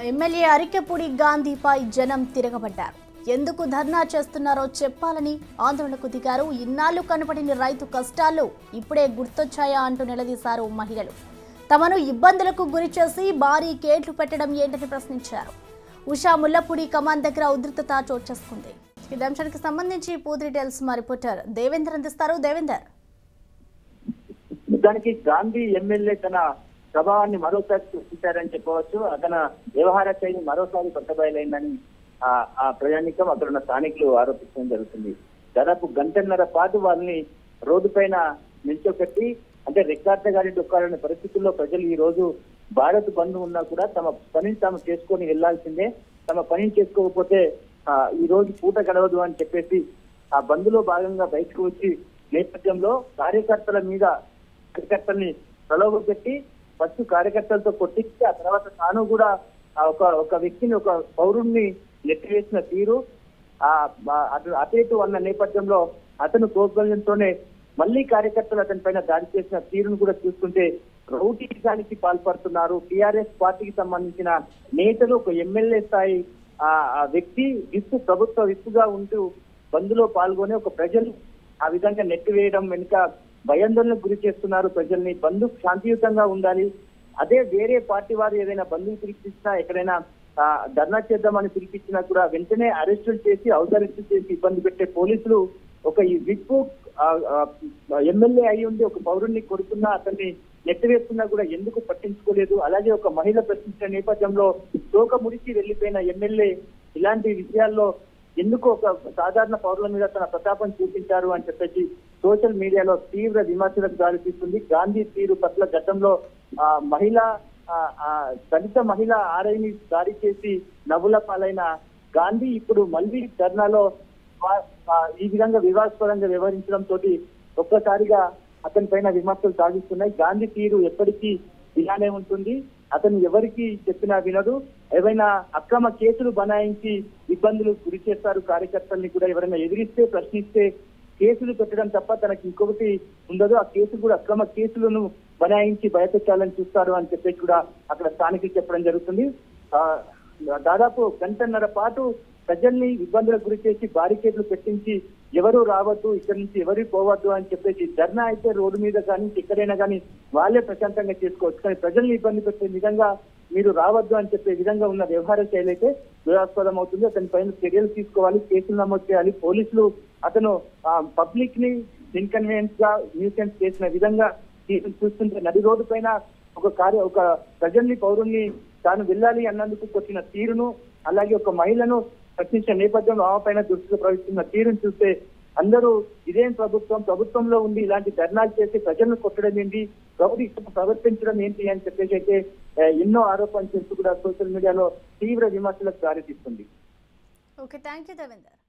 MLA Arikepudi గాంధీపై జనం తిరగబడ్డారు ఎందుకు ధర్నా చేస్తున్నారో చెప్పాలని ఆందోళనకు దిగారు ఇన్నాళ్లు కనపడిన రైతు కష్టాలు ఇప్పుడే గుర్తొచ్చాయా అంటూ నిలదీశారు మహిళలు తమను ఇబ్బందులకు గురి చేసి భారీ కేట్లు పెట్టడం ఏంటని ప్రశ్నించారు ఉషా ముల్లపూడి కమాన్ దగ్గర ఉధృతత చోటు చేసుకుంది ఈ అంశానికి సంబంధించి పూర్తి డీటెయిల్స్ మా రిపోర్టర్ దేవేందర్ అందిస్తారు దేవేందర్ నిజానికి గాంధీ ఎమ్మెల్యే తన ప్రభావాన్ని మరోసారి సృష్టించారని చెప్పవచ్చు అతని వ్యవహార శైలి మరోసారి కొట్టబయలైందని ఆ ఆ ప్రయాణికం అక్కడ ఉన్న స్థానికులు ఆరోపించడం జరుగుతుంది దాదాపు గంటన్నర పాటు వాళ్ళని రోడ్డు పైన నిల్చోపెట్టి అంటే రెక్కార్త గారి డొక్కాలనే పరిస్థితుల్లో ప్రజలు ఈ రోజు భారత్ బంద్ ఉన్నా కూడా తమ పనిని తాము చేసుకొని వెళ్లాల్సిందే తమ పనిని చేసుకోకపోతే ఆ, ఈ రోజు పూట గడవదు అని చెప్పేసి ఆ బంద్లో భాగంగా బయటకు వచ్చి నేపథ్యంలో కార్యకర్తల మీద కార్యకర్తల్ని ప్రలోభపెట్టి ఫస్ట్ కార్యకర్తలతో కొట్టించి ఆ తర్వాత తాను కూడా ఆ ఒక ఒక వ్యక్తిని ఒక పౌరుణ్ణి నెట్టివేసిన తీరు ఆ ఆ- అటు అటు ఇటు అన్న నేపథ్యంలో అతను ప్రోత్సహించడంతోనే మళ్ళీ కార్యకర్తలు అతని పైన దాడి చేసిన తీరును కూడా చూస్తుంటే రౌడీజానికి పాల్పడుతున్నారు టిఆర్ఎస్ పార్టీకి సంబంధించిన నేతలు ఒక ఎమ్మెల్యే స్థాయి ఆ ఆ వ్యక్తి విప్పు ప్రభుత్వ విప్పుగా ఉంటూ బంద్లో పాల్గొని ఒక ప్రజలు ఆ విధంగా నెట్టివేయడం వెనుక భయాందోళనకు గురి చేస్తున్నారు ప్రజల్ని బంధు శాంతియుతంగా ఉండాలి అదే వేరే పార్టీ వారు ఏదైనా బంధువు పిలిపించినా ఎక్కడైనా ఆ, ధర్నా చేద్దామని పిలిపించినా కూడా వెంటనే అరెస్టులు చేసి హౌస్ అరెస్టులు చేసి ఇబ్బంది పెట్టే పోలీసులు ఒక ఈ విప్పు ఆ, ఆ, ఎమ్మెల్యే అయి ఉండి ఒక పౌరుణ్ణి కొడుతున్నా అతన్ని నెట్టివేస్తున్నా కూడా ఎందుకు పట్టించుకోలేదు అలాగే ఒక మహిళ ప్రశ్నించిన నేపథ్యంలో తోక ముడిచి వెళ్లిపోయిన ఎమ్మెల్యే ఇలాంటి విషయాల్లో ఎందుకు ఒక సాధారణ పౌరుల మీద తన ప్రతాపం చూపించారు అని చెప్పేసి సోషల్ మీడియాలో తీవ్ర విమర్శలకు దారితీస్తుంది గాంధీ తీరు పట్ల గతంలో ఆ మహిళ ఆ, ఆ, దళిత మహిళ ఆర్ఐని దాడి చేసి నవ్వుల పాలైన గాంధీ ఇప్పుడు మళ్ళీ ధర్నాలో వా- ఆ, ఈ విధంగా వివాదాస్పదంగా వ్యవహరించడం తోటి ఒక్కసారిగా అతని పైన విమర్శలు సాగిస్తున్నాయి గాంధీ తీరు ఎప్పటికీ ఇలానే ఉంటుంది అతను ఎవరికి చెప్పినా వినడు ఏవైనా అక్రమ కేసులు బనాయించి ఇబ్బందులు గురి చేస్తారు కార్యకర్తల్ని కూడా ఎవరైనా ఎదిరిస్తే ప్రశ్నిస్తే కేసులు పెట్టడం తప్ప తనకి ఇంకొకటి ఉండదు ఆ కేసు కూడా అక్రమ కేసులను బనాయించి భయపెట్టాలని చూస్తారు అని చెప్పేసి కూడా అక్కడ స్థానికులు చెప్పడం జరుగుతుంది ఆ, దాదాపు గంటన్నర పాటు ప్రజల్ని ఇబ్బందులకు గురి చేసి బారికేడ్లు పెట్టించి ఎవరు రావద్దు ఇక్కడి నుంచి ఎవరు పోవద్దు అని చెప్పేసి ధర్నా అయితే రోడ్డు మీద కానీ ఎక్కడైనా కానీ వాళ్ళే ప్రశాంతంగా చేసుకోవచ్చు కానీ ప్రజల్ని ఇబ్బంది పెట్టే విధంగా మీరు రావద్దు అని చెప్పే విధంగా ఉన్న వ్యవహార శైలి అయితే వివాదాస్పదం అవుతుంది అతని పైన చర్యలు తీసుకోవాలి కేసులు నమోదు చేయాలి పోలీసులు అతను పబ్లిక్ ని ఇన్కన్వీనియన్స్ గా న్యూసెన్స్ చేసిన విధంగా తీర్పు చూస్తుంటే నడి రోడ్డు పైన ఒక కార్య ఒక ప్రజల్ని పౌరుల్ని తాను వెళ్ళాలి అన్నందుకు కొట్టిన తీరును అలాగే ఒక మహిళను ప్రశ్నించిన నేపథ్యంలో ఆమె పైన దృష్టిలో ప్రవహిస్తున్న తీరును చూస్తే అందరూ ఇదేం ప్రభుత్వం ప్రభుత్వంలో ఉండి ఇలాంటి ధర్నాలు చేసి ప్రజలను కొట్టడం ఏంటి రౌడీ ప్రవర్తించడం ఏంటి అని చెప్పేసి అయితే ఆ, ఎన్నో ఆరోపణలు చేస్తూ కూడా సోషల్ మీడియాలో తీవ్ర విమర్శలకు దారితీస్తుంది ఓకే థ్యాంక్ యూ దేవేందర్